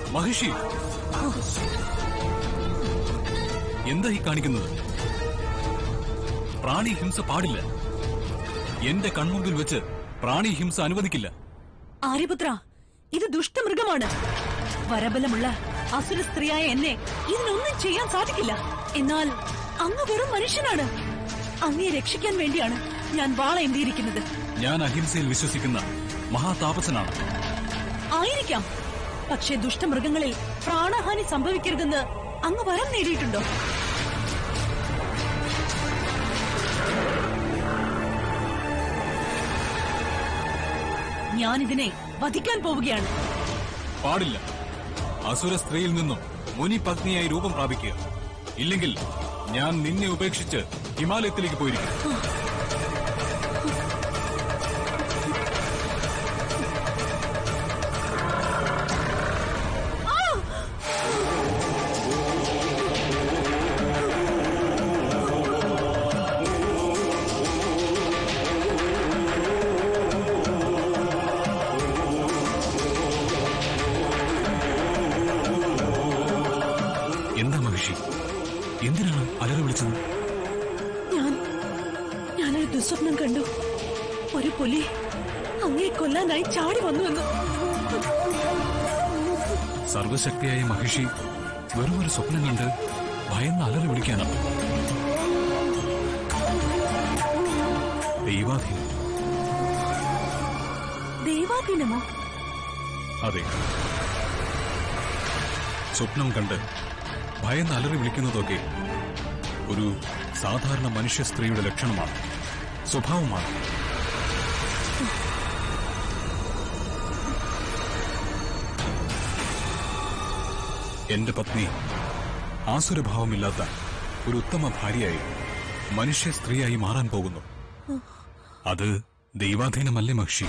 മഹിഷി എന്താ ഈ കാണിക്കുന്നത് പ്രാണി ഹിംസ പാടില്ല എന്റെ കൺമുമ്പിൽ വെച്ച് പ്രാണി ഹിംസ അനുവദിക്കില്ല ആര്യപുത്ര ഇത് ദുഷ്ടമൃഗമാണ് വരബലമുള്ള അസുര സ്ത്രീയായ എന്നെ ഇതിനൊന്നും ചെയ്യാൻ സാധിക്കില്ല എന്നാൽ അങ്ങ് വെറും മനുഷ്യനാണ് അങ്ങയെ രക്ഷിക്കാൻ വേണ്ടിയാണ് ഞാൻ വാളേന്തിയിരിക്കുന്നത് ഞാൻ അഹിംസയിൽ വിശ്വസിക്കുന്ന മഹാതാപസനാണ് ആയിരിക്കാം പക്ഷേ ദുഷ്ടമൃഗങ്ങളിൽ പ്രാണഹാനി സംഭവിക്കരുതെന്ന് അങ്ങ് വരം നേടിയിട്ടുണ്ടോ ഞാനിതിനെ വധിക്കാൻ പോവുകയാണ് പാടില്ല അസുര സ്ത്രീയിൽ നിന്നും മുനി പത്നിയായി രൂപം പ്രാപിക്കുക ഇല്ലെങ്കിൽ ഞാൻ നിന്നെ ഉപേക്ഷിച്ച് ഹിമാലയത്തിലേക്ക് പോയിരിക്കും എന്താ മഹിഷി എന്തിനാണ് അലറി വിളിച്ചത് ഞാൻ ഞാനൊരു ദുസ്വപ്നം കണ്ടു ഒരു പുലി അങ്ങേ കൊല്ലാനായി ചാടി വന്നുവെന്ന് സർവശക്തിയായ മഹിഷി വെറും ഒരു സ്വപ്നം കണ്ട് ഭയന്ന് അലറി വിളിക്കാനാണ് ദൈവാധീനം ദൈവാധീനമോ അതെ സ്വപ്നം കണ്ട് ഭയന്ന് അലറി വിളിക്കുന്നതൊക്കെ ഒരു സാധാരണ മനുഷ്യ സ്ത്രീയുടെ ലക്ഷണമാണ് സ്വഭാവമാണ് എന്റെ പത്നി ആസുരഭാവമില്ലാത്ത ഒരു ഉത്തമ ഭാര്യയായി മനുഷ്യ സ്ത്രീയായി മാറാൻ പോകുന്നു അത് ദൈവാധീനമല്ലേ മഹിഷി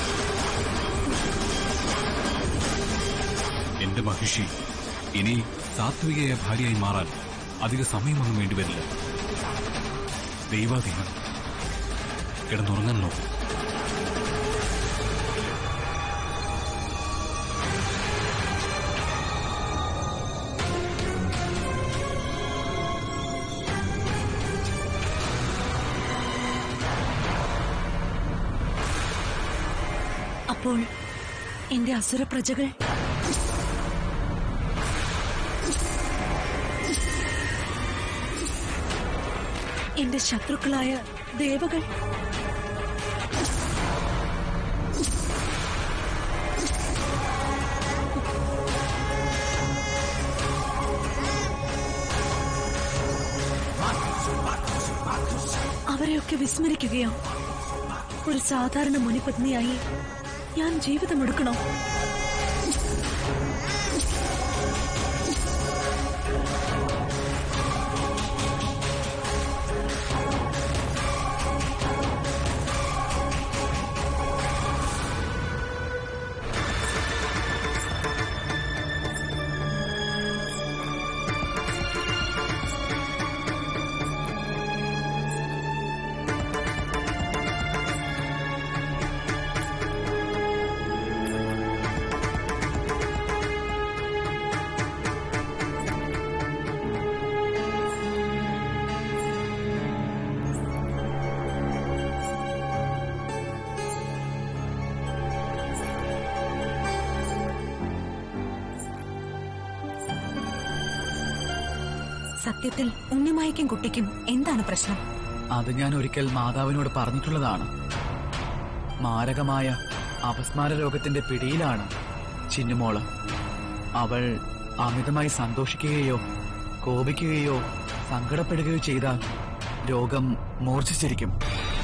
എന്റെ മഹിഷി ഇനി സാത്വികയായ ഭാര്യയായി മാറാൻ അധിക സമയമൊന്നും വേണ്ടിവരില്ല ദൈവാധീനം കിടന്നുറങ്ങാൻ നോക്കും അപ്പോൾ എന്റെ അസുര പ്രജകൾ എന്റെ ശത്രുക്കളായ ദേവകൾ അവരെയൊക്കെ വിസ്മരിക്കുകയോ ഒരു സാധാരണ മുനിപത്നിയായി ഞാൻ ജീവിതമെടുക്കണോ സത്യത്തിൽ ഉണ്ണിമായ്ക്കും കുട്ടിക്കും എന്താണ് പ്രശ്നം അത് ഞാൻ ഒരിക്കൽ മാതാവിനോട് പറഞ്ഞിട്ടുള്ളതാണ് മാരകമായ അപസ്മാര രോഗത്തിന്റെ പിടിയിലാണ് ചിന്നുമോള് അവൾ അമിതമായി സന്തോഷിക്കുകയോ കോപിക്കുകയോ സങ്കടപ്പെടുകയോ ചെയ്താൽ രോഗം മൂർച്ഛിച്ചിരിക്കും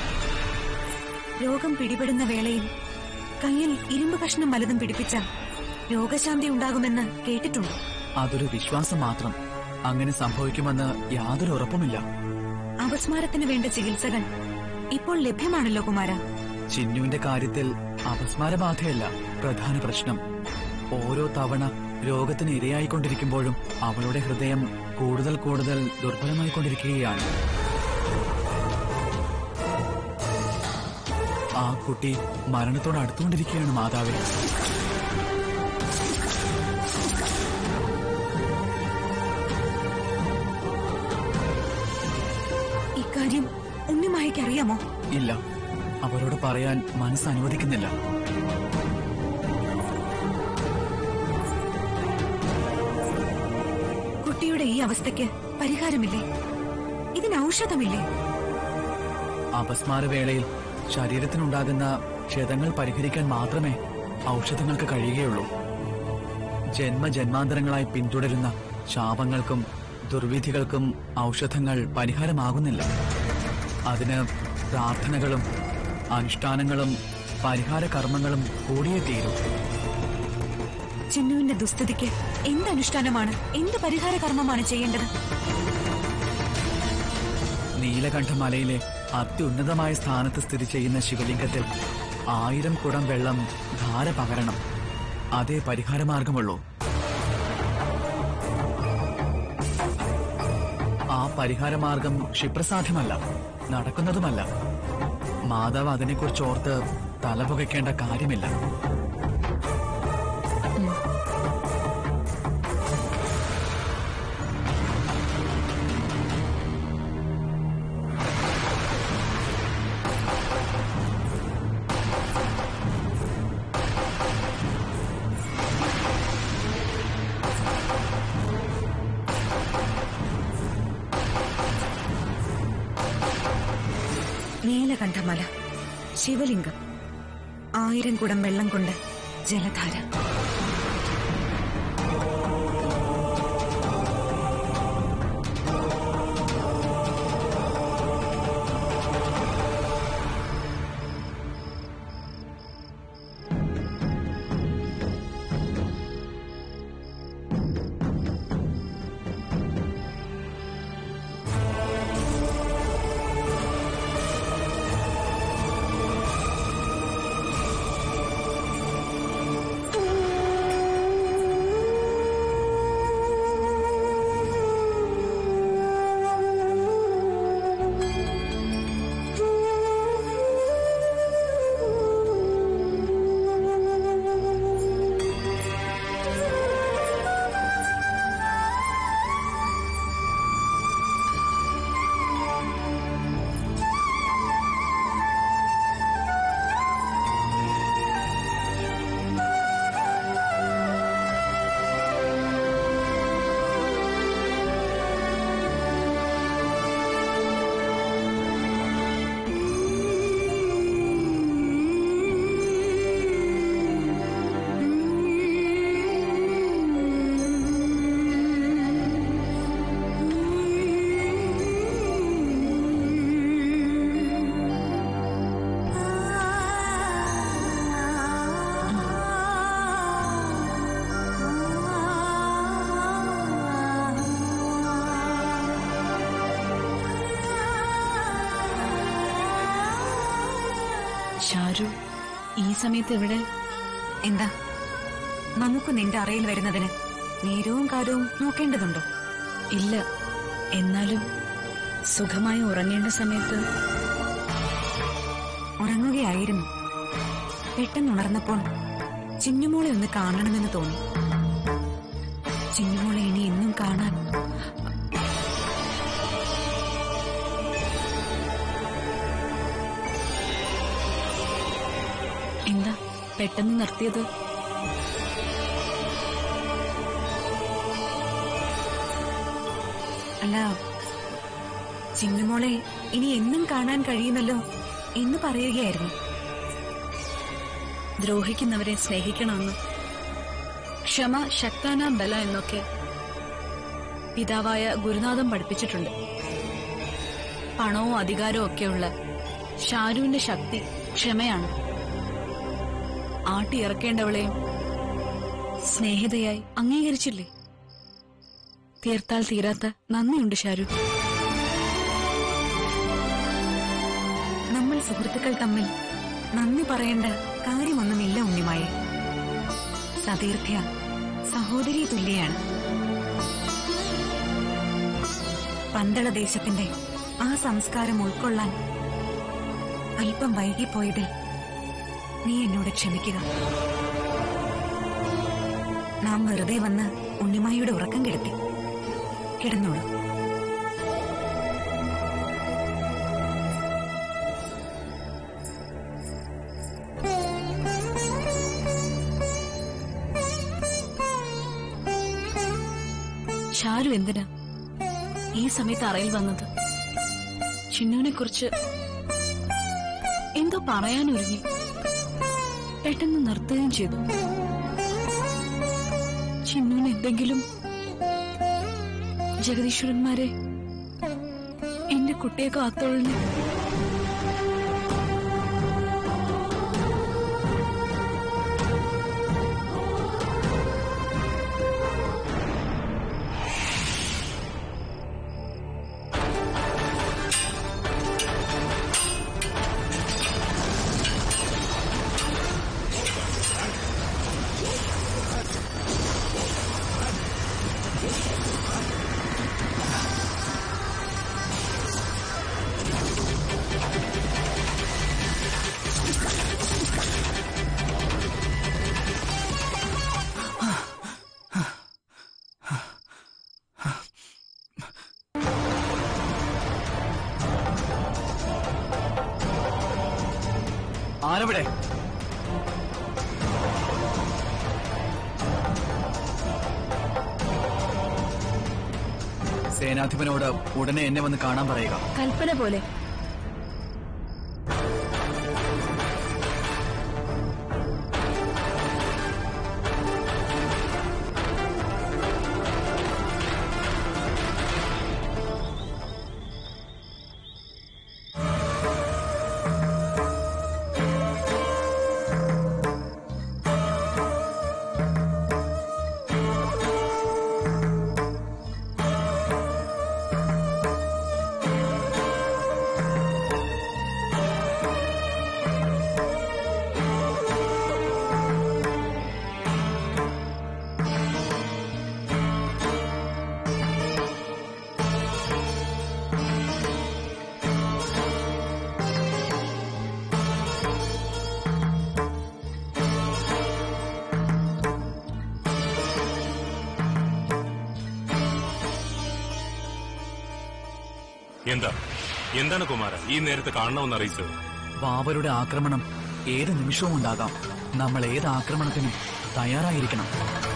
രോഗം പിടിപെടുന്ന വേളയിൽ കയ്യിൽ ഇരുമ്പ് കഷ്ണം വലതും പിടിപ്പിച്ച രോഗശാന്തി ഉണ്ടാകുമെന്ന് കേട്ടിട്ടുണ്ട് അതൊരു വിശ്വാസം മാത്രം അങ്ങനെ സംഭവിക്കുമെന്ന് യാതൊരു ഉറപ്പുമില്ല അപസ്മാരത്തിന് വേണ്ട ചികിത്സകൾ ഇപ്പോൾ ലഭ്യമാണല്ലോ കുമാര ചിന്നുവിന്റെ കാര്യത്തിൽ അപസ്മാരബാധയല്ല പ്രധാന പ്രശ്നം ഓരോ തവണ രോഗത്തിന് ഇരയായിക്കൊണ്ടിരിക്കുമ്പോഴും അവളുടെ ഹൃദയം കൂടുതൽ കൂടുതൽ ദുർബലമായിക്കൊണ്ടിരിക്കുകയാണ് ആ കുട്ടി മരണത്തോട് അടുത്തുകൊണ്ടിരിക്കുകയാണ് മാതാവേ ഇക്കാര്യം ഉണ്ണിമായയ്ക്ക് അറിയാമോ ഇല്ല അവരോട് പറയാൻ മനസ്സ് അനുവദിക്കുന്നില്ല കുട്ടിയുടെ ഈ അവസ്ഥയ്ക്ക് പരിഹാരമില്ലേ ഇതിന് ഔഷധമില്ലേ അപസ്മാരവേളയിൽ ശരീരത്തിനുണ്ടാകുന്ന ക്ഷതങ്ങൾ പരിഹരിക്കാൻ മാത്രമേ ഔഷധങ്ങൾക്ക് കഴിയുകയുള്ളൂ ജന്മജന്മാന്തരങ്ങളായി പിന്തുടരുന്ന ശാപങ്ങൾക്കും ദുർവിധികൾക്കും ഔഷധങ്ങൾ പരിഹാരമാകുന്നില്ല അതിന് പ്രാർത്ഥനകളും അനുഷ്ഠാനങ്ങളും പരിഹാര കർമ്മങ്ങളും കൂടിയേ തീരൂ ചിന്നുവിന്റെ ദുസ്ഥിതിക്ക് എന്ത് അനുഷ്ഠാനമാണ് എന്ത് പരിഹാര കർമ്മമാണ് ചെയ്യേണ്ടത് നീലകണ്ഠമലയിലെ അത്യുന്നതമായ സ്ഥാനത്ത് സ്ഥിതി ചെയ്യുന്ന ശിവലിംഗത്തിൽ ആയിരം കുടം വെള്ളം ധാര പകരണം അതേ പരിഹാരമാർഗമുള്ളൂ ആ പരിഹാരമാർഗം ക്ഷിപ്രസാധ്യമല്ല നടക്കുന്നതുമല്ല മാതാവ് അതിനെക്കുറിച്ച് ഓർത്ത് തലപുകയ്ക്കേണ്ട കാര്യമില്ല നീലകണ്ഠമല ശിവലിംഗം ആയിരം കുടം വെള്ളം കൊണ്ട് ജലധാര ഷാരു ഈ സമയത്ത് എവിടെ എന്താ നമുക്ക് നിന്റെ അറയിൽ വരുന്നതിന് നേരവും കാലവും നോക്കേണ്ടതുണ്ടോ ഇല്ല എന്നാലും സുഖമായി ഉറങ്ങേണ്ട സമയത്ത് ഉറങ്ങുകയായിരുന്നു പെട്ടെന്നുണർന്നപ്പോൾ ചിന്നുമോളെ ഒന്ന് കാണണമെന്ന് തോന്നി ചിന്നുമോളെ ഇനി എന്നും കാണാൻ എന്താ പെട്ടെന്ന് നിർത്തിയത് അല്ല ചിന്നുമോളെ ഇനി എന്നും കാണാൻ കഴിയുമല്ലോ എന്ന് പറയുകയായിരുന്നു ദ്രോഹിക്കുന്നവരെ സ്നേഹിക്കണമെന്നും ക്ഷമ ശക്താനാം ബല എന്നൊക്കെ പിതാവായ ഗുരുനാഥൻ പഠിപ്പിച്ചിട്ടുണ്ട് പണവും അധികാരവും ഒക്കെയുള്ള ഷാരുവിന്റെ ശക്തി ക്ഷമയാണ് ആട്ടിയിറക്കേണ്ടവളെയും സ്നേഹിതയായി അംഗീകരിച്ചില്ലേ തീർത്താൽ തീരാത്ത നന്ദിയുണ്ട് ഷാരു നമ്മൾ സുഹൃത്തുക്കൾ തമ്മിൽ നന്ദി പറയേണ്ട കാര്യമൊന്നുമില്ല ഉണ്ണിമായെ സതീർത്ഥ്യ സഹോദരി തുല്യാണ് പന്തള ദേശത്തിന്റെ ആ സംസ്കാരം ഉൾക്കൊള്ളാൻ അല്പം വൈകിപ്പോയതിൽ നീ എന്നോട് ക്ഷമിക്കുക നാം വെറുതെ വന്ന് ഉണ്ണിമായിയുടെ ഉറക്കം കെടുത്തി കിടന്നോളൂ ഷാരു എന്തിനാ ഈ സമയത്ത് അറയിൽ വന്നത് ചിന്നുവിനെ കുറിച്ച് എന്തോ പറയാനൊരുങ്ങി പെട്ടെന്ന് നിർത്തുകയും ചെയ്തു ചിന്നുവിന് എന്തെങ്കിലും ജഗദീശ്വരന്മാരെ എന്റെ കുട്ടിയെ കാത്തോളിന് ആരവിടെ സേനാധിപനോട് ഉടനെ എന്നെ വന്ന് കാണാൻ പറയുക കൽപ്പന പോലെ എന്താ എന്താണ് കുമാര ഈ നേരത്തെ കാണണമെന്ന് അറിയിച്ചത് വാവരുടെ ആക്രമണം ഏത് നിമിഷവും ഉണ്ടാകാം നമ്മൾ ഏത് ആക്രമണത്തിനും തയ്യാറായിരിക്കണം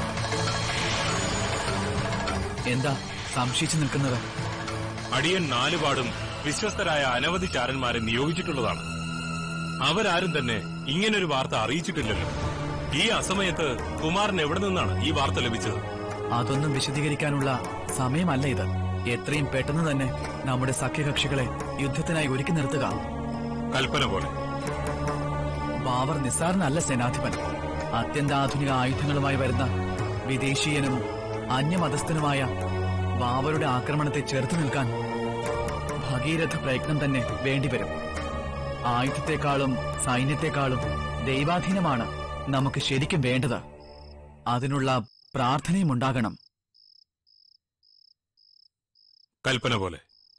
എന്താ സംശയിച്ചു നിൽക്കുന്നത് അടിയൻ നാലുപാടും വിശ്വസ്തരായ അനവധി ചാരന്മാരെ നിയോഗിച്ചിട്ടുള്ളതാണ് അവരാരും തന്നെ ഇങ്ങനൊരു വാർത്ത അറിയിച്ചിട്ടില്ലല്ലോ ഈ അസമയത്ത് കുമാരൻ എവിടെ നിന്നാണ് ഈ വാർത്ത ലഭിച്ചത് അതൊന്നും വിശദീകരിക്കാനുള്ള സമയമല്ല ഇത് എത്രയും പെട്ടെന്ന് തന്നെ നമ്മുടെ സഖ്യകക്ഷികളെ യുദ്ധത്തിനായി ഒരുക്കി നിർത്തുക കൽപ്പന പോലെ ബാബർ നിസാറിനല്ല സേനാധിപൻ അത്യന്താധുനിക ആയുധങ്ങളുമായി വരുന്ന വിദേശീയനും അന്യമതസ്ഥനുമായ ബാബറുടെ ആക്രമണത്തെ ചെറുത്തു നിൽക്കാൻ ഭഗീരഥ പ്രയത്നം തന്നെ വേണ്ടിവരും ആയുധത്തെക്കാളും സൈന്യത്തെക്കാളും ദൈവാധീനമാണ് നമുക്ക് ശരിക്കും വേണ്ടത് അതിനുള്ള പ്രാർത്ഥനയും ഉണ്ടാകണം കൽപ്പന പോലെ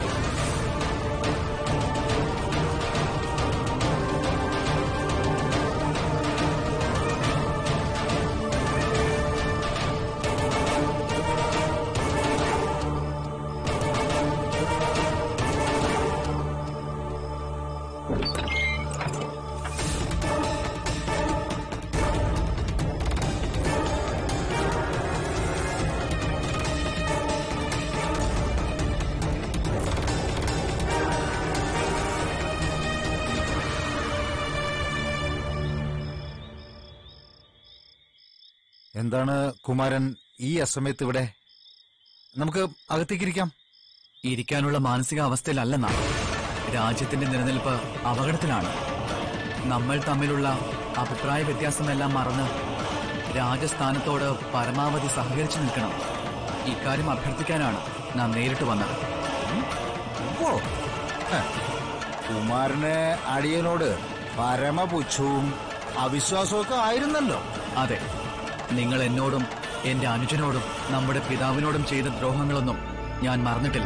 എന്താണ് കുമാരൻ ഈ അസമയത്ത് ഇവിടെ നമുക്ക് അകത്തേക്കിരിക്കാം ഇരിക്കാനുള്ള മാനസികാവസ്ഥയിലല്ല നാം രാജ്യത്തിന്റെ നിലനിൽപ്പ് അപകടത്തിലാണ് നമ്മൾ തമ്മിലുള്ള അഭിപ്രായ വ്യത്യാസമെല്ലാം മറന്ന് രാജസ്ഥാനത്തോട് പരമാവധി സഹകരിച്ചു നിൽക്കണം ഇക്കാര്യം അഭ്യർത്ഥിക്കാനാണ് നാം നേരിട്ട് വന്നത് ഓ ഹ. കുമാരന് അടിയനോട് പരമപുച്ഛവും അവിശ്വാസമൊക്കെ ആയിരുന്നല്ലോ അതെ നിങ്ങൾ എന്നോടും എന്റെ അനുജനോടും നമ്മുടെ പിതാവിനോടും ചെയ്ത ദ്രോഹങ്ങളൊന്നും ഞാൻ മറന്നിട്ടില്ല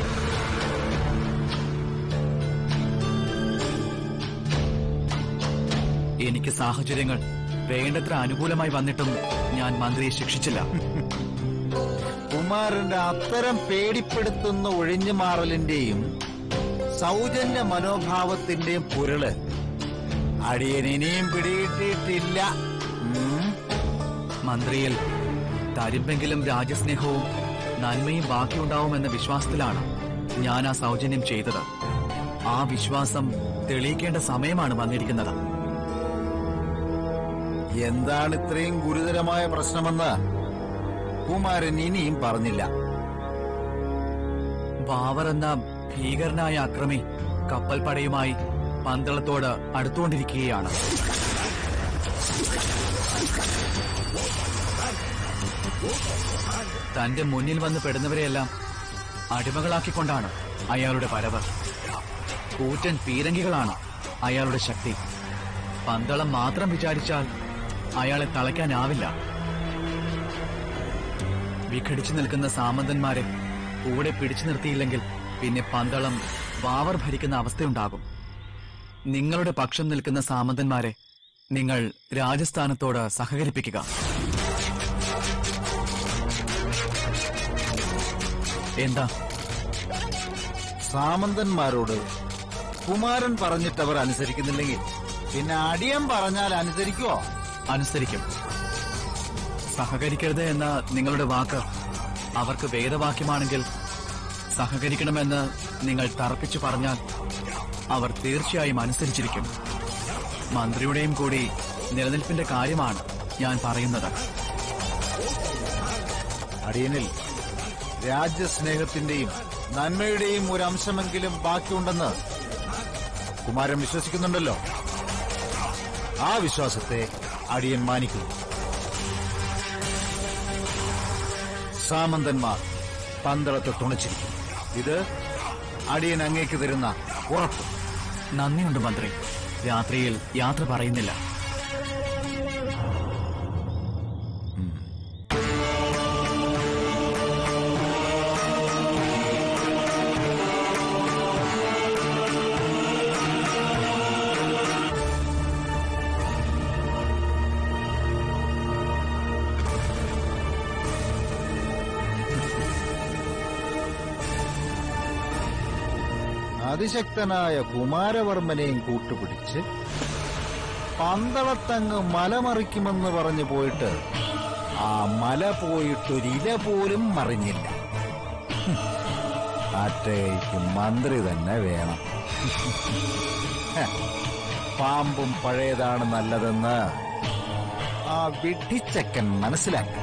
എനിക്ക് സാഹചര്യങ്ങൾ വേണ്ടത്ര അനുകൂലമായി വന്നിട്ടും ഞാൻ മന്ത്രിയെ ശിക്ഷിച്ചില്ല കുമാരന്റെ അത്തരം പേടിപ്പെടുത്തുന്ന ഒഴിഞ്ഞു മാറലിന്റെയും സൗജന്യ മനോഭാവത്തിന്റെയും പുരള് അടിയൻ ഇനിയും പിടികിട്ടിയിട്ടില്ല ഉം. മന്ത്രിയിൽ തരുമ്പെങ്കിലും രാജ്യസ്നേഹവും നന്മയും ബാക്കിയുണ്ടാവുമെന്ന വിശ്വാസത്തിലാണ് ഞാൻ ആ സൗജന്യം ചെയ്തത് ആ വിശ്വാസം തെളിയിക്കേണ്ട സമയമാണ് വന്നിരിക്കുന്നത് എന്താണ് ഇത്രയും ഗുരുതരമായ പ്രശ്നമെന്ന് കുമാരൻ ഇനിയും പറഞ്ഞില്ല ബാവർ എന്ന ഭീകരനായ അക്രമി കപ്പൽ പടയുമായി പന്തളത്തോട് അടുത്തുകൊണ്ടിരിക്കുകയാണ് തന്റെ മുന്നിൽ വന്ന് പെടുന്നവരെയെല്ലാം അടിമകളാക്കിക്കൊണ്ടാണ് അയാളുടെ വരവ് കൂറ്റൻ പീരങ്കികളാണ് അയാളുടെ ശക്തി പന്തളം മാത്രം വിചാരിച്ചാൽ അയാളെ തളയ്ക്കാനാവില്ല വിഘടിച്ചു നിൽക്കുന്ന സാമന്തന്മാരെ കൂടെ പിടിച്ചു നിർത്തിയില്ലെങ്കിൽ പിന്നെ പന്തളം വാവർ ഭരിക്കുന്ന അവസ്ഥയുണ്ടാകും നിങ്ങളുടെ പക്ഷം നിൽക്കുന്ന സാമന്തന്മാരെ നിങ്ങൾ രാജസ്ഥാനത്തോട് സഹകരിപ്പിക്കുക എന്താ സാമന്തന്മാരോട് കുമാരൻ പറഞ്ഞിട്ട് അവർ അനുസരിക്കുന്നില്ലെങ്കിൽ പിന്നെ അടിയൻ പറഞ്ഞാൽ അനുസരിക്കുവോ അനുസരിക്കും സഹകരിക്കരുത് എന്ന നിങ്ങളുടെ വാക്ക് അവർക്ക് വേദവാക്യമാണെങ്കിൽ സഹകരിക്കണമെന്ന് നിങ്ങൾ തറപ്പിച്ചു പറഞ്ഞാൽ അവർ തീർച്ചയായും അനുസരിച്ചിരിക്കും മന്ത്രിയുടെയും കൂടി നിലനിൽപ്പിന്റെ കാര്യമാണ് ഞാൻ പറയുന്നത് അടിയനിൽ രാജ്യസ്നേഹത്തിന്റെയും നന്മയുടെയും ഒരു അംശമെങ്കിലും ബാക്കിയുണ്ടെന്ന് കുമാരൻ വിശ്വസിക്കുന്നുണ്ടല്ലോ ആ വിശ്വാസത്തെ അടിയൻ മാനിക്കുന്നു സാമന്തന്മാർ പന്തളത്ത് തുണച്ചിരിക്കും ഇത് അടിയൻ അങ്ങേക്ക് തരുന്ന ഉറപ്പ് നന്ദിയുണ്ട് മന്ത്രി രാത്രിയിൽ യാത്ര പറയുന്നില്ല അതിശക്തനായ കുമാരവർമ്മനെയും കൂട്ടുപിടിച്ച് പന്തളത്തങ്ങ് മലമറിക്കുമെന്ന് പറഞ്ഞു പോയിട്ട് ആ മല പോയിട്ടൊരില പോലും മറിഞ്ഞില്ല ഹും. അറ്റയ്ക്ക് മന്ത്രി തന്നെ വേണം ഹ. പാമ്പും പഴയതാണ് നല്ലതെന്ന് ആ വിഡ്ഢിച്ചക്കൻ മനസ്സിലാക്കി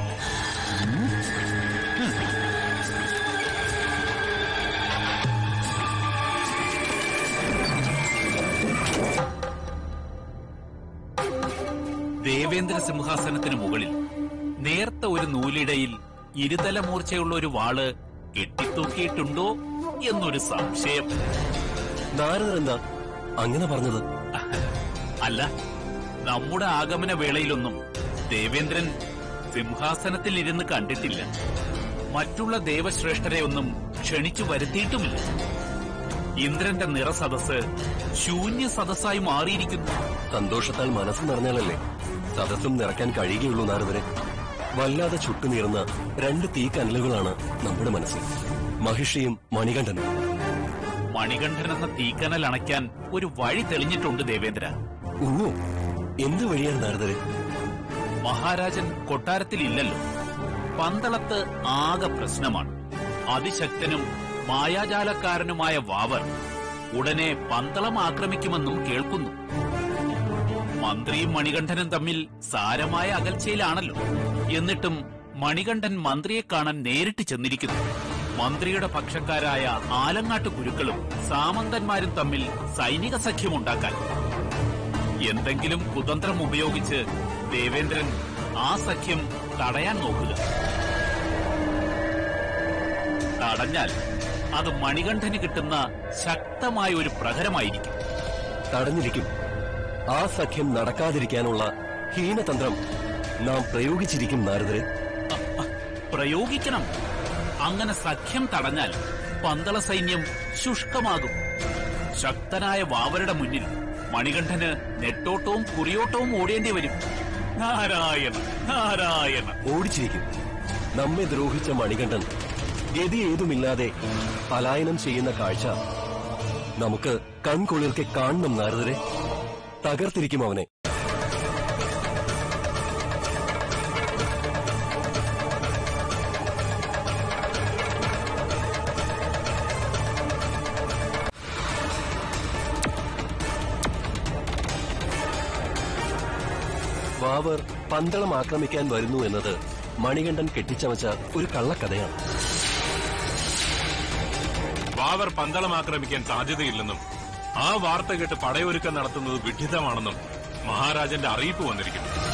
ദേവേന്ദ്ര സിംഹാസനത്തിന് മുകളിൽ നേർത്ത ഒരു നൂലിടയിൽ ഇരുതല മൂർച്ചയുള്ള ഒരു വാള് കെട്ടിത്തൂക്കിയിട്ടുണ്ടോ എന്നൊരു സംശയം നാരദർ എന്താ അങ്ങനെ പറഞ്ഞത് അല്ല നമ്മുടെ ആഗമന വേളയിലൊന്നും ദേവേന്ദ്രൻ സിംഹാസനത്തിൽ ഇരുന്ന് കണ്ടിട്ടില്ല മറ്റുള്ള ദേവശ്രേഷ്ഠരെ ഒന്നും ക്ഷണിച്ചു വരുത്തിയിട്ടുമില്ല ഇന്ദ്രന്റെ നിറസദസ് ശൂന്യ സദസ്സായി മാറിയിരിക്കുന്നു സന്തോഷത്താൽ മനസ്സ് നിറഞ്ഞാലല്ലേ സദസ്സും നിറയ്ക്കാൻ കഴിയുകയുള്ളൂ നാരദരെ വല്ലാതെ ചുട്ടുനീറുന്ന രണ്ട് തീക്കനലുകളാണ് നമ്മുടെ മനസ്സിൽ മഹിഷിയും മണികണ്ഠനും മണികണ്ഠൻ എന്ന തീക്കനൽ അണയ്ക്കാൻ ഒരു വഴി തെളിഞ്ഞിട്ടുണ്ട് ദേവേന്ദ്ര ഓ എന്ത് വഴിയാണ് നാരദരെ മഹാരാജൻ കൊട്ടാരത്തിലില്ലല്ലോ പന്തളത്ത് ആകെ പ്രശ്നമാണ് അതിശക്തനും മായാജാലക്കാരനുമായ വാവർ ഉടനെ പന്തളം ആക്രമിക്കുമെന്നും കേൾക്കുന്നു മന്ത്രിയും മണികണ്ഠനും തമ്മിൽ സാരമായ അകൽച്ചയിലാണല്ലോ എന്നിട്ടും മണികണ്ഠൻ മന്ത്രിയെ കാണാൻ നേരിട്ട് ചെന്നിരിക്കുന്നു മന്ത്രിയുടെ പക്ഷക്കാരായ ആലങ്ങാട്ട് കുരുക്കളും സാമന്തന്മാരും തമ്മിൽ സൈനിക സഖ്യമുണ്ടാക്കാൻ എന്തെങ്കിലും കുതന്ത്രം ഉപയോഗിച്ച് ദേവേന്ദ്രൻ ആ സഖ്യം തടയാൻ നോക്കുക തടഞ്ഞാൽ അത് മണികണ്ഠന് കിട്ടുന്ന ശക്തമായ ഒരു പ്രഹരമായിരിക്കും തടഞ്ഞിരിക്കും ആ സഖ്യം നടക്കാതിരിക്കാനുള്ള ഹീനതന്ത്രം നാം പ്രയോഗിച്ചിരിക്കും നാരദരെ പ്രയോഗിക്കണം അങ്ങനെ സഖ്യം തടഞ്ഞാൽ പന്തള സൈന്യം ശുഷ്കമാകും ശക്തനായ വാവരുടെ മുന്നിൽ മണികണ്ഠന് നെട്ടോട്ടവും കുറിയോട്ടവും ഓടേണ്ടി വരും നാരായണ നാരായണ ഓടിച്ചിരിക്കും നമ്മെ ദ്രോഹിച്ച മണികണ്ഠൻ ഗതി ഏതുമില്ലാതെ പലായനം ചെയ്യുന്ന കാഴ്ച നമുക്ക് കൺകൊളിർക്കെ കാണണം നാരദരെ തകർത്തിരിക്കും അവനെ ബാവർ പന്തളം ആക്രമിക്കാൻ വരുന്നു എന്നത് മണികണ്ഠൻ കെട്ടിച്ചമച്ച ഒരു കള്ളക്കഥയാണ് ബാവർ പന്തളം ആക്രമിക്കാൻ സാധ്യതയില്ലെന്നും ആ വാർത്ത കേട്ട് പടയൊരുക്കം നടത്തുന്നത് വിഡിതമാണെന്നും മഹാരാജന്റെ അറിയിപ്പ് വന്നിരിക്കുന്നു